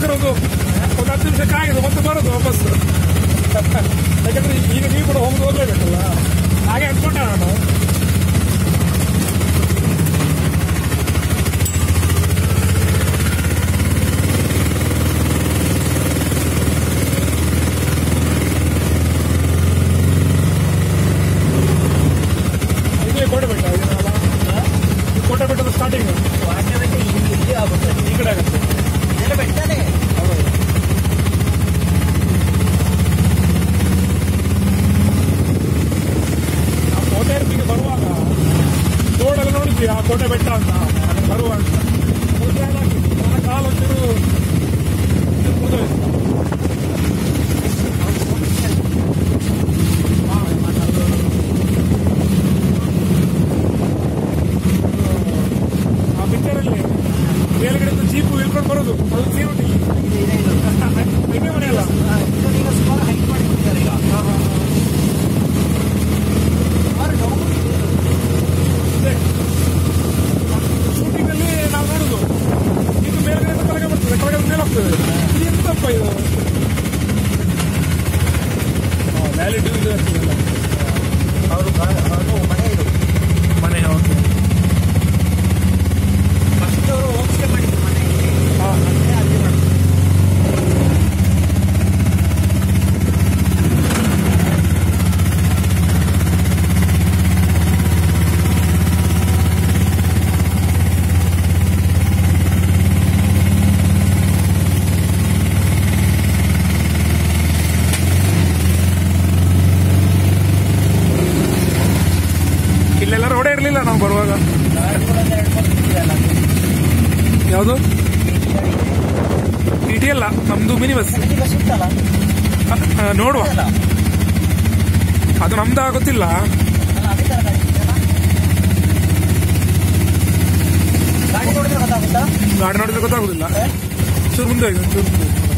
ಅದಕ್ಕೋಸ್ಕರ ಒಂದು ಒಂದು ಹತ್ತು ನಿಮಿಷ ಕಾಯ್ದು ಮತ್ತೆ ಬರೋದು ವಾಪಸ್ ಯಾಕಂದ್ರೆ ಈಗ ನೀವು ಕೂಡ ಹೋಗಿ ಹೋಗ್ಲೇಬೇಕಲ್ಲ ಹಾಗೆ ಅನ್ಕೊಂಡೆ ನಾನು ಇದೇ ಕೋಟೆ ಬೆಟ್ಟ ಇದನ್ನಲ್ಲ ಇದು ಕೋಟೆ ಬೆಟ್ಟದ ಸ್ಟಾರ್ಟಿಂಗ್ ವಾಟರ್ ಇಲ್ಲಿ ಆಗುತ್ತೆ ಈ ಕಡೆ ಆಗುತ್ತೆ ಇದೆಲ್ಲ ಬೆಟ್ಟನೇ ಹೌದು ನಾವು ಕೋಟೆ ಇರ್ತಿಗೆ ಬರುವಾಗ ರೋಡಲ್ಲಿ ನೋಡಿದ್ವಿ ಆ ಕೋಟೆ ಬೆಟ್ಟ ಅಂತ ಅಲ್ಲಿ ಬರುವಾಗ ಕೋಟೆ ಹಾಕಿದ್ವಿ ನನ್ನ ಕಾಲು ಒಂಚೂರು ಮುರಿದೋಯ್ತು. ಹಾ, ಅದು- ಆ ಪಿಕ್ಚರಲ್ಲಿ ಮೇಲ್ಗಡೆ ಜೀಪು ಇಳ್ಕೊಂಡು ಬರೋದು ಅದು ಸೀರುಟಿ ಇದೆ ಇದು ನಿನ್ನೆ ಮನೆ ಅಲ್ಲ ಹಾ, ಇದನ್ನೀಗ ಸುಮಾರು ಹೈಟ್ ಮಾಡಿಬಿಟ್ಟಿದ್ದಾರೆ ಈಗ ಸುಮಾರು ಡೌನ್ ಶೂಟಿಂಗ್ ಅಲ್ಲಿ ನಾವು ನೋಡುದು ಇದು ಮೇಲ್ಗಡೆ ಕೆಳಗೆ ಬರ್ತದೆ ಕೆಳಗೆ ಮೇಲೆ ಹೋಗ್ತದೆ ಇದು ಎಂತಪ್ಪ ಇದು ವ್ಯಾಲಿಡ್ ಇದು ಇರ್ತದಲ್ಲ ಅವರು ಅದು ಮನೆ ಇದು ಮನೆ ಓಕೆ ಫಸ್ಟ್ ಅವರು ಹೋಮ್ ಸ್ಟೇ ಮಾಡಿದ್ರು ಮನೆಯಲ್ಲಿ ಹಾಂ ಮತ್ತೆ ಅಲ್ಲಿ ಮಾಡಿದ್ರು ಇಲ್ಲೆಲ್ಲ ರೋಡೇ ಇರಲಿಲ್ಲ ನಾವು ಬರುವಾಗ ಗಾಡಿ ಕೂಡ ಒಂದು ಎರಡು ಮೂರು ಸಿಕ್ಕಿದೆಯಲ್ಲ ಯಾವುದು ಗಾಡಿ ಇದೆ. ಟಿ ಟಿ ಅಲ್ಲ ನಮ್ದು ಮಿನಿ ಬಸ್ ನನಗೆ ಬಸ್ ಉಂಟಲ್ಲ ಆ, ನೋಡುವ ಅಲ್ಲ ಅದು ನಮ್ದು ಗೊತ್ತಿಲ್ಲ ಅಲ್ಲ ಅದೇ ತರ ಗಾಡಿ ಇದೆಯಲ್ಲ ಗಾಡಿ ನೋಡಿದ್ರೆ ಗೊತ್ತಾಗುತ್ತಾ ಗಾಡಿ ನೋಡಿದ್ರೆ ಗೊತ್ತಾಗುದಿಲ್ಲ ಚೂರು ಮುಂದೆ ಹೋಗಿ ಚೂರು ಮುಂದೆ ಹೋಗಿ.